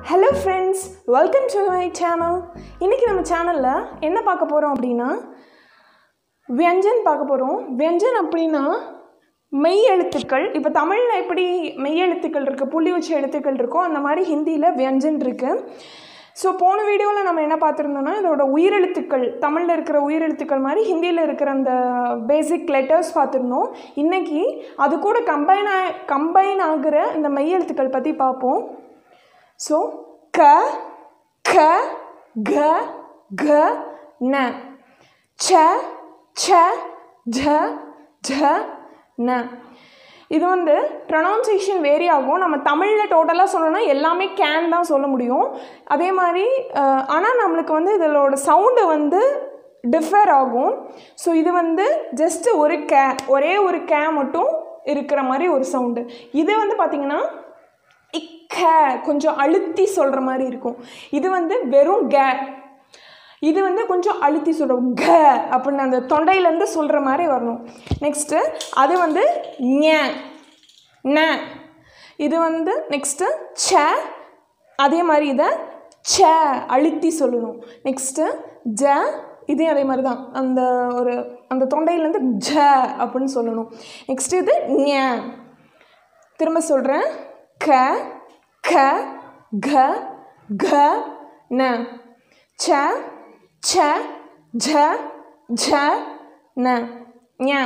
hello friends welcome to my channel இன்றைக்கி நம்ம சேனலில் என்ன பார்க்க போகிறோம் அப்படின்னா வியஞ்சன் பார்க்க போகிறோம் வியஞ்சன் அப்படின்னா மெய் எழுத்துக்கள் இப்போ தமிழில் எப்படி மெய் எழுத்துக்கள் இருக்குது புள்ளி வச்ச எழுத்துக்கள் இருக்கோ அந்த மாதிரி ஹிந்தியில் வியஞ்சன் இருக்குது ஸோ போன வீடியோவில் நம்ம என்ன பார்த்துருந்தோம்னா இதோட உயிரெழுத்துக்கள் தமிழில் இருக்கிற உயிரெழுத்துக்கள் மாதிரி ஹிந்தியில் இருக்கிற அந்த பேசிக் லெட்டர்ஸ் பார்த்துருந்தோம் இன்றைக்கி அது கூட கம்பைன் ஆ கம்பைன் ஆகிற இந்த மெய் எழுத்துக்கள் பற்றி பார்ப்போம் ஸோ க க க க ந ச ச ஜ ஜ ந இது வந்து ப்ரொனவுன்சியேஷன் வேரி ஆகும் நம்ம தமிழில் டோட்டலாக சொல்லணும்னா எல்லாமே கேன் தான் சொல்ல முடியும் அதே மாதிரி ஆனால் நம்மளுக்கு வந்து இதோட சவுண்டு வந்து டிஃபர் ஆகும் ஸோ இது வந்து ஜஸ்ட்டு ஒரு கே ஒரே ஒரு கே மட்டும் இருக்கிற மாதிரி ஒரு சவுண்டு இது வந்து பார்த்திங்கன்னா இக்க கொஞ்சம் அழுத்தி சொல்கிற மாதிரி இருக்கும் இது வந்து வெறும் க இது வந்து கொஞ்சம் அழுத்தி சொல்கிறோம் க அப்படின்னு அந்த தொண்டையிலேருந்து சொல்கிற மாதிரி வரணும் நெக்ஸ்ட்டு அது வந்து ஞ ந இது வந்து நெக்ஸ்ட்டு ச அதே மாதிரி இதை ச அழுத்தி சொல்லணும் நெக்ஸ்ட்டு ஜ இதே அதே மாதிரி தான் அந்த ஒரு அந்த தொண்டையிலேருந்து ஜ அப்படின்னு சொல்லணும் நெக்ஸ்ட்டு இது ஞ திரும்ப சொல்கிறேன் க க க க ந ச ச ஜ ஜ ந ஞ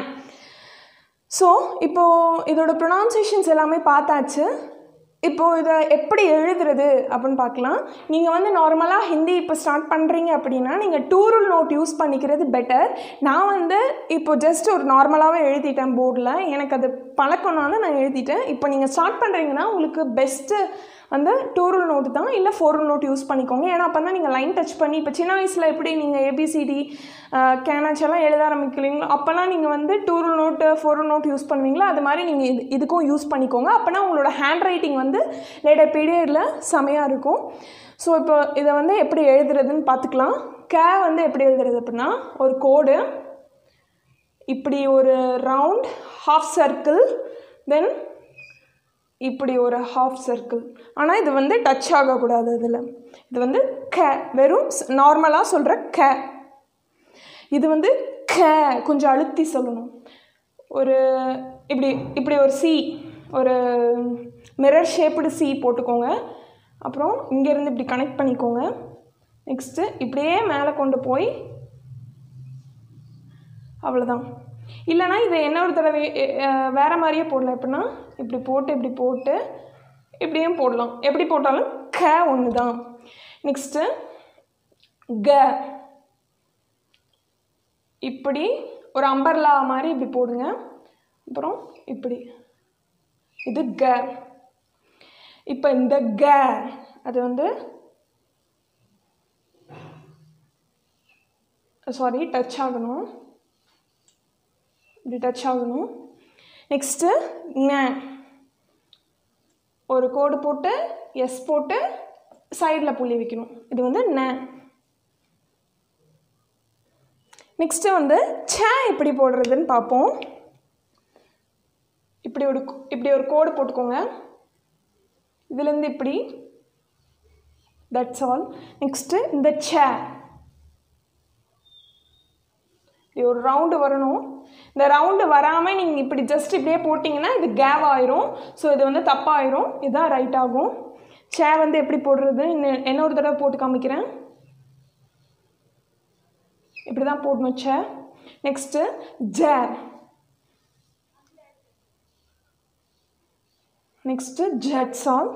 ஸோ இப்போது இதோட ப்ரொனவுன்சியேஷன்ஸ் எல்லாமே பார்த்தாச்சு இப்போது இதை எப்படி எழுதுறது அப்படின்னு பார்க்கலாம் நீங்கள் வந்து நார்மலாக ஹிந்தி இப்போ ஸ்டார்ட் பண்ணுறீங்க அப்படின்னா நீங்கள் டூரல் நோட் யூஸ் பண்ணிக்கிறது பெட்டர் நான் வந்து இப்போ ஜஸ்ட் ஒரு நார்மலாகவே எழுதிட்டேன் போர்டில் எனக்கு அது பழக்கம்னால நான் எழுதிட்டேன் இப்போ நீங்கள் ஸ்டார்ட் பண்ணுறீங்கன்னா உங்களுக்கு பெஸ்ட்டு வந்து டூரல் நோட்டு தான் இல்லை ஃபோரல் நோட் யூஸ் பண்ணிக்கோங்க ஏன்னா அப்போ தான் நீங்கள் லைன் டச் பண்ணி இப்போ சின்ன வயசில் எப்படி நீங்கள் ஏபிசிடி கேனாச் எல்லாம் எழுத ஆரம்பிக்கிறீங்களோ அப்போல்லாம் நீங்கள் வந்து two rule note four rule note use பண்ணுவீங்களோ அது மாதிரி நீங்கள் இது இதுக்கும் யூஸ் பண்ணிக்கோங்க அப்போனா உங்களோட ஹேண்ட் ரைட்டிங் வந்து லேட்டர் பீரியடில் செமையாக இருக்கும் ஸோ இப்போ இதை வந்து எப்படி எழுதுறதுன்னு பார்த்துக்கலாம் கே வந்து எப்படி எழுதுறது அப்படின்னா ஒரு கோடு இப்படி ஒரு ரவுண்ட் ஹாஃப் சர்க்கிள் தென் இப்படி ஒரு ஹாஃப் சர்க்கிள் ஆனால் இது வந்து டச் ஆகக்கூடாது இதில் இது வந்து க வெறும் நார்மலாக சொல்கிற க இது வந்து க கொஞ்சம் அழுத்தி சொல்லணும் ஒரு இப்படி இப்படி ஒரு சி ஒரு மிரர் ஷேப்டு சி போட்டுக்கோங்க அப்புறம் இங்கேருந்து இப்படி கனெக்ட் பண்ணிக்கோங்க நெக்ஸ்ட்டு இப்படியே மேலே கொண்டு போய் அவ்வளோதான் இல்லைனா இதை என்ன ஒரு தடவை வேறு மாதிரியே போடலாம் எப்படின்னா இப்படி போட்டு இப்படி போட்டு இப்படியும் போடலாம் எப்படி போட்டாலும் க ஒன்று தான் நெக்ஸ்ட்டு க இப்படி ஒரு அம்பர்லா மாதிரி இப்படி போடுங்க அப்புறம் இப்படி இது க இப்போ இந்த க அது வந்து சாரி டச் ஆகணும் இப்படி டச் ஆகணும் நெக்ஸ்ட்டு ந ஒரு கோடு போட்டு எஸ் போட்டு சைடில் புள்ளி வைக்கணும் இது வந்து ந நெக்ஸ்ட்டு வந்து ச எப்படி போடுறதுன்னு பார்ப்போம் இப்படி ஒரு இப்படி ஒரு கோடு போட்டுக்கோங்க இதுலேருந்து இப்படி தட்ஸ் ஆல் நெக்ஸ்ட்டு இந்த ச இப்படி ஒரு ரவுண்டு வரணும் இந்த ரவுண்டு வராமல் நீங்கள் இப்படி ஜஸ்ட் இப்படியே போட்டிங்கன்னா இது கேவ் ஆயிரும் ஸோ இது வந்து தப்பாயிரும் இதுதான் ரைட் ஆகும் சே வந்து எப்படி போடுறது இன்னும் என்ன ஒரு தடவை போட்டு காமிக்கிறேன் இப்படி தான் போடணும் சே நெக்ஸ்ட்டு ஜ நெக்ஸ்ட்டு ஜட்ஸால்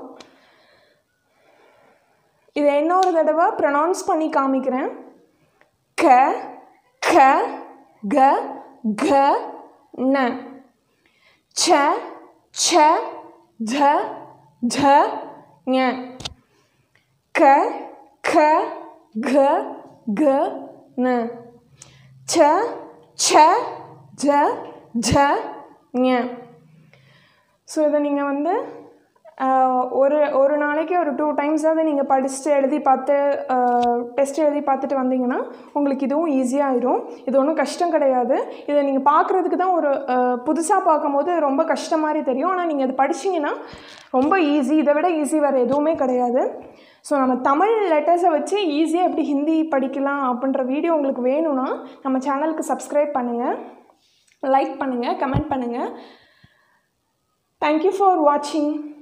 இதை இன்னொரு தடவை ப்ரொனவுன்ஸ் பண்ணி காமிக்கிறேன் க க க க ந ச ச ஜ ஜ ஞ க க க க ந ச ச ஜ ஜ ஞ ஸோ இதை நீங்கள் வந்து ஆஹ் ஒரு ஒரு நாளைக்கு ஒரு டூ டைம்ஸாவது நீங்கள் படிச்சுட்டு எழுதி பார்த்து டெஸ்ட் எழுதி பார்த்துட்டு வந்தீங்கன்னா உங்களுக்கு இதுவும் ஈஸியாகிடும் இது ஒன்றும் கஷ்டம் கிடையாது இதை நீங்கள் பார்க்குறதுக்கு தான் ஒரு புதுசாக பார்க்கும்போது ரொம்ப கஷ்டம் மாதிரி தெரியும் ஆனால் நீங்கள் இது படிச்சீங்கன்னா ரொம்ப ஈஸி இதை விட ஈஸி வேறு எதுவுமே கிடையாது ஸோ நம்ம தமிழ் லெட்டர்ஸை வச்சு ஈஸியாக எப்படி ஹிந்தி படிக்கலாம் அப்படின்ற வீடியோ உங்களுக்கு வேணும்னா நம்ம சேனலுக்கு சப்ஸ்கிரைப் பண்ணுங்கள் லைக் பண்ணுங்கள் கமெண்ட் பண்ணுங்கள் தேங்க்யூ ஃபார் வாட்சிங்